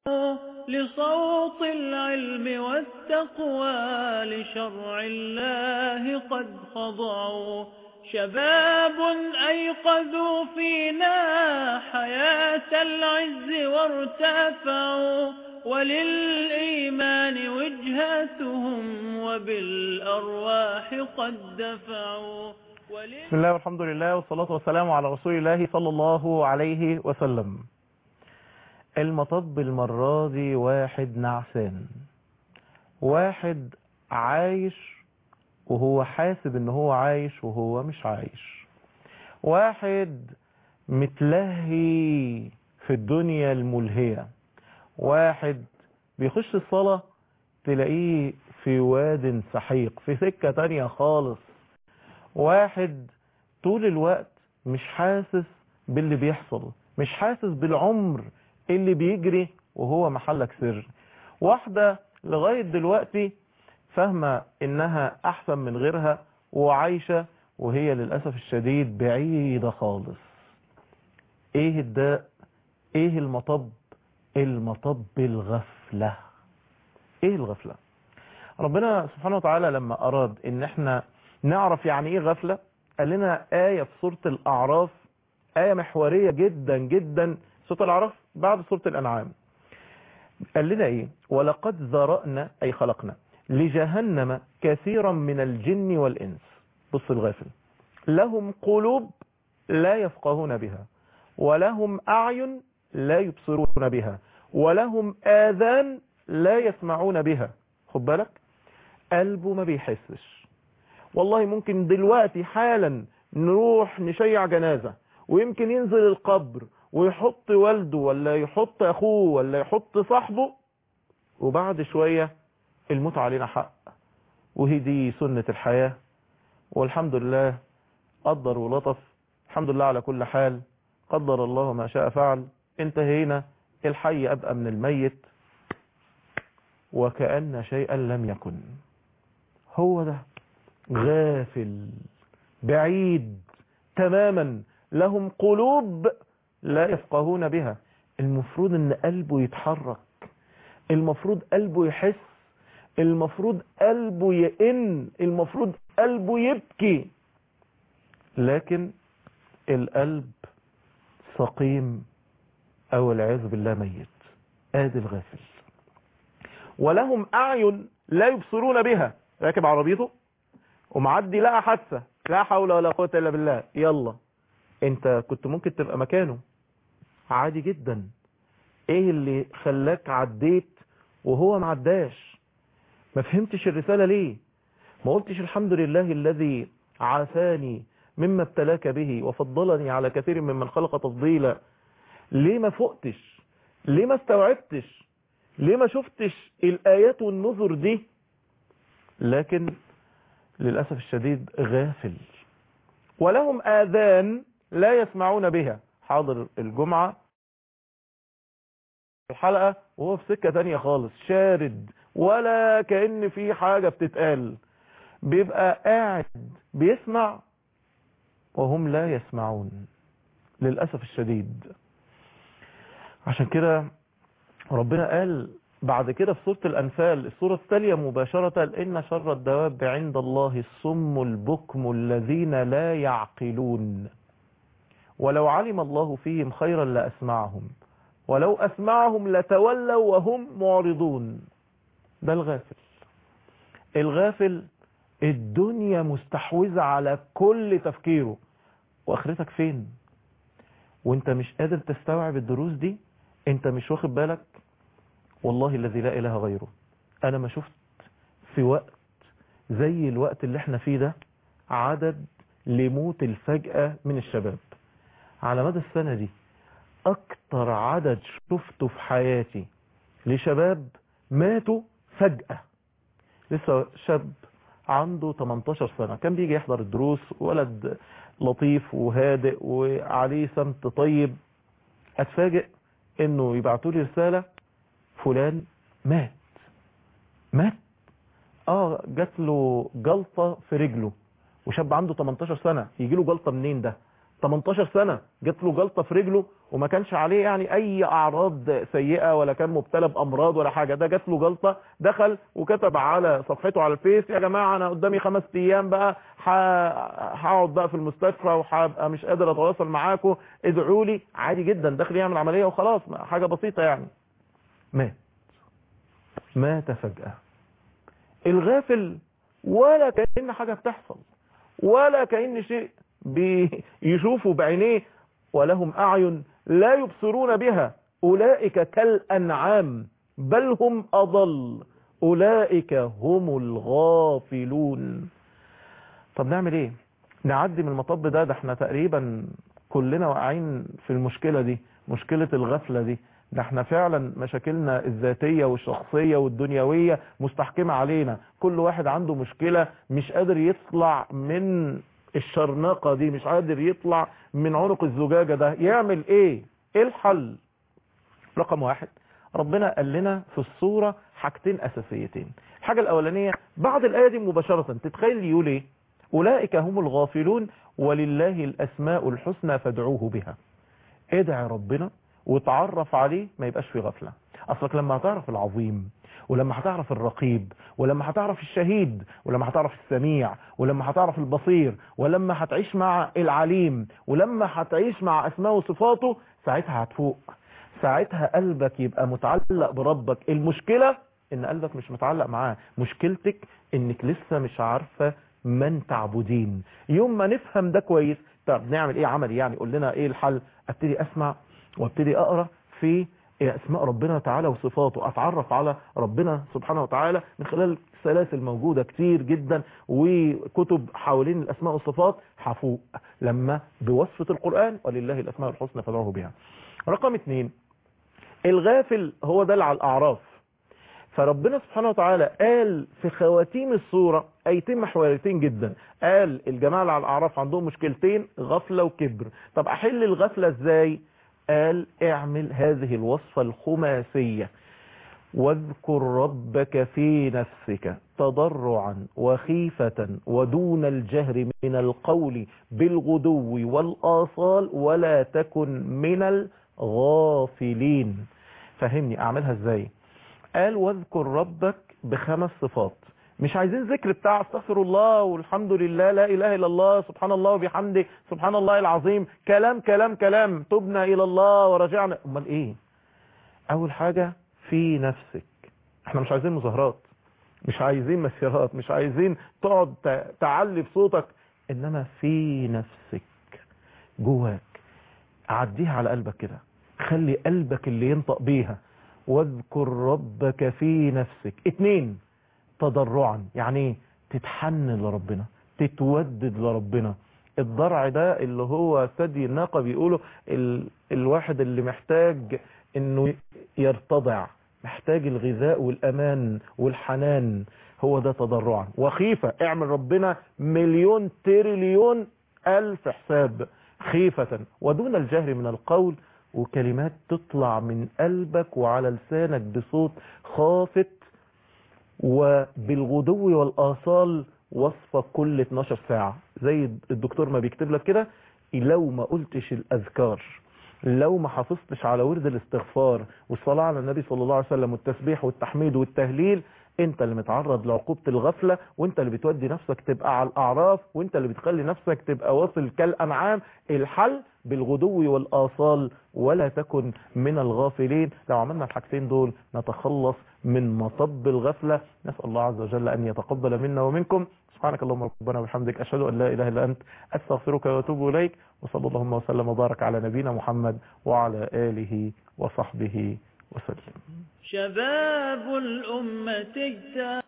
لصوت العلم والتقوى لشرع الله قد خضعوا شباب أيقظوا فينا حياة العز وارتفعوا وللإيمان وجهتهم وبالأرواح قد دفعوا بسم الله والحمد لله والصلاة والسلام على رسول الله صلى الله عليه وسلم المطب المرة دي واحد نعسان واحد عايش وهو حاسب ان هو عايش وهو مش عايش واحد متلهي في الدنيا الملهية واحد بيخش الصلاة تلاقيه في واد سحيق في سكة تانية خالص واحد طول الوقت مش حاسس باللي بيحصل مش حاسس بالعمر اللي بيجري وهو محلك سر واحدة لغاية دلوقتي فاهمة انها احسن من غيرها وعايشة وهي للأسف الشديد بعيدة خالص ايه الداء ايه المطب المطب الغفلة ايه الغفلة ربنا سبحانه وتعالى لما اراد ان احنا نعرف يعني ايه غفلة قال لنا آية في سورة الأعراف آية محورية جدا جدا سورة الأعراف بعد سورة الأنعام قال لنا ايه ولقد ذرأنا أي خلقنا لجهنم كثيرا من الجن والإنس بص الغافل لهم قلوب لا يفقهون بها ولهم أعين لا يبصرون بها ولهم آذان لا يسمعون بها خد بالك قلبه ما بيحسش والله ممكن دلوقتي حالا نروح نشيع جنازة ويمكن ينزل القبر ويحط والده ولا يحط اخوه ولا يحط صاحبه وبعد شوية الموت علينا حق وهي دي سنة الحياة والحمد لله قدر ولطف الحمد لله على كل حال قدر الله ما شاء فعل انتهينا الحي أبقى من الميت وكأن شيئا لم يكن هو ده غافل بعيد تماما لهم قلوب لا يفقهون بها المفروض ان قلبه يتحرك المفروض قلبه يحس المفروض قلبه يئن المفروض قلبه يبكي لكن القلب سقيم او العياذ بالله ميت ادي الغافل ولهم اعين لا يبصرون بها راكب عربيته ومعدي لقى حادثه لا حول ولا قوه الا بالله يلا انت كنت ممكن تبقى مكانه عادي جدا ايه اللي خلاك عديت وهو ما عداش ما فهمتش الرسالة ليه ما قلتش الحمد لله الذي عافاني مما ابتلاك به وفضلني على كثير ممن خلق تفضيلا ليه ما فقتش ليه ما استوعبتش ليه ما شفتش الآيات والنذر دي لكن للأسف الشديد غافل ولهم آذان لا يسمعون بها حاضر الجمعة الحلقة وهو في سكة تانية خالص شارد ولا كأن في حاجة بتتقال بيبقى قاعد بيسمع وهم لا يسمعون للأسف الشديد عشان كده ربنا قال بعد كده في سورة الأنفال السورة التالية مباشرة إن شر الدواب عند الله الصم البكم الذين لا يعقلون ولو علم الله فيهم خيرا لأسمعهم ولو أسمعهم لتولوا وهم معرضون ده الغافل الغافل الدنيا مستحوذة على كل تفكيره وآخرتك فين وانت مش قادر تستوعب الدروس دي انت مش واخد بالك والله الذي لا إله غيره أنا ما شفت في وقت زي الوقت اللي احنا فيه ده عدد لموت الفجأة من الشباب على مدى السنة دي أكتر عدد شفته في حياتي لشباب ماتوا فجأة لسه شاب عنده 18 سنة كان بيجي يحضر الدروس ولد لطيف وهادئ وعليه سمت طيب اتفاجئ انه يبعتوا لي رسالة فلان مات مات اه جات له جلطة في رجله وشاب عنده 18 سنة يجي له جلطة منين ده 18 سنة جت له جلطة في رجله وما كانش عليه يعني اي اعراض سيئة ولا كان مبتلى بامراض ولا حاجة ده جت له جلطة دخل وكتب على صفحته على الفيس يا جماعة انا قدامي خمس ايام بقى هقعد بقى في المستشفى وهبقى مش قادر اتواصل معاكم ادعوا لي عادي جدا داخل يعمل عملية وخلاص حاجة بسيطة يعني مات مات فجأة الغافل ولا كأن حاجة بتحصل ولا كأن شيء بيشوفوا بعينيه ولهم أعين لا يبصرون بها أولئك كالأنعام بل هم أضل أولئك هم الغافلون طب نعمل ايه نعدي من المطب ده ده احنا تقريبا كلنا واقعين في المشكلة دي مشكلة الغفلة دي ده احنا فعلا مشاكلنا الذاتية والشخصية والدنيوية مستحكمة علينا كل واحد عنده مشكلة مش قادر يطلع من الشرنقة دي مش قادر يطلع من عنق الزجاجة ده يعمل ايه ايه الحل رقم واحد ربنا قال لنا في الصورة حاجتين اساسيتين الحاجة الاولانية بعد الاية دي مباشرة تتخيل يقول ايه اولئك هم الغافلون ولله الاسماء الحسنى فادعوه بها ادعي ربنا وتعرف عليه ما يبقاش في غفلة اصلك لما هتعرف العظيم ولما هتعرف الرقيب ولما هتعرف الشهيد ولما هتعرف السميع ولما هتعرف البصير ولما هتعيش مع العليم ولما هتعيش مع اسماء وصفاته ساعتها هتفوق ساعتها قلبك يبقى متعلق بربك المشكلة ان قلبك مش متعلق معاه مشكلتك انك لسه مش عارفة من تعبدين يوم ما نفهم ده كويس طب نعمل ايه عملي يعني قول لنا ايه الحل ابتدي اسمع وابتدي اقرا في اسماء ربنا تعالى وصفاته اتعرف على ربنا سبحانه وتعالى من خلال سلاسل موجودة كتير جدا وكتب حوالين الاسماء والصفات حفوق لما بوصفة القرآن ولله الاسماء الحسنى فادعوه بها رقم اتنين الغافل هو ده اللي على الاعراف فربنا سبحانه وتعالى قال في خواتيم الصورة ايتين محوريتين جدا قال الجماعة اللي على الاعراف عندهم مشكلتين غفلة وكبر طب احل الغفلة ازاي قال اعمل هذه الوصفة الخماسية واذكر ربك في نفسك تضرعا وخيفة ودون الجهر من القول بالغدو والآصال ولا تكن من الغافلين فهمني اعملها ازاي قال واذكر ربك بخمس صفات مش عايزين ذكر بتاع استغفر الله والحمد لله لا اله الا الله سبحان الله وبحمده سبحان الله العظيم كلام كلام كلام تبنا الى الله ورجعنا امال ايه اول حاجة في نفسك احنا مش عايزين مظاهرات مش عايزين مسيرات مش عايزين تقعد تعلي بصوتك انما في نفسك جواك عديها على قلبك كده خلي قلبك اللي ينطق بيها واذكر ربك في نفسك اتنين تضرعا يعني ايه تتحنن لربنا تتودد لربنا الضرع ده اللي هو ثدي الناقة بيقولوا ال... الواحد اللي محتاج انه يرتضع محتاج الغذاء والامان والحنان هو ده تضرعا وخيفة اعمل ربنا مليون تريليون الف حساب خيفة ودون الجهر من القول وكلمات تطلع من قلبك وعلى لسانك بصوت خافت وبالغدو والآصال وصفة كل 12 ساعة زي الدكتور ما بيكتب لك كده لو ما قلتش الأذكار لو ما حافظتش على ورد الاستغفار والصلاة على النبي صلى الله عليه وسلم والتسبيح والتحميد والتهليل انت اللي متعرض لعقوبة الغفلة وانت اللي بتودي نفسك تبقى على الاعراف وانت اللي بتخلي نفسك تبقى واصل كالانعام الحل بالغدو والآصال ولا تكن من الغافلين لو عملنا الحاجتين دول نتخلص من مطب الغفلة نسأل الله عز وجل أن يتقبل منا ومنكم سبحانك اللهم ربنا وبحمدك أشهد أن لا إله إلا أنت أستغفرك وأتوب إليك وصلى اللهم وسلم وبارك على نبينا محمد وعلى آله وصحبه وسلم شباب الأمة اجتهد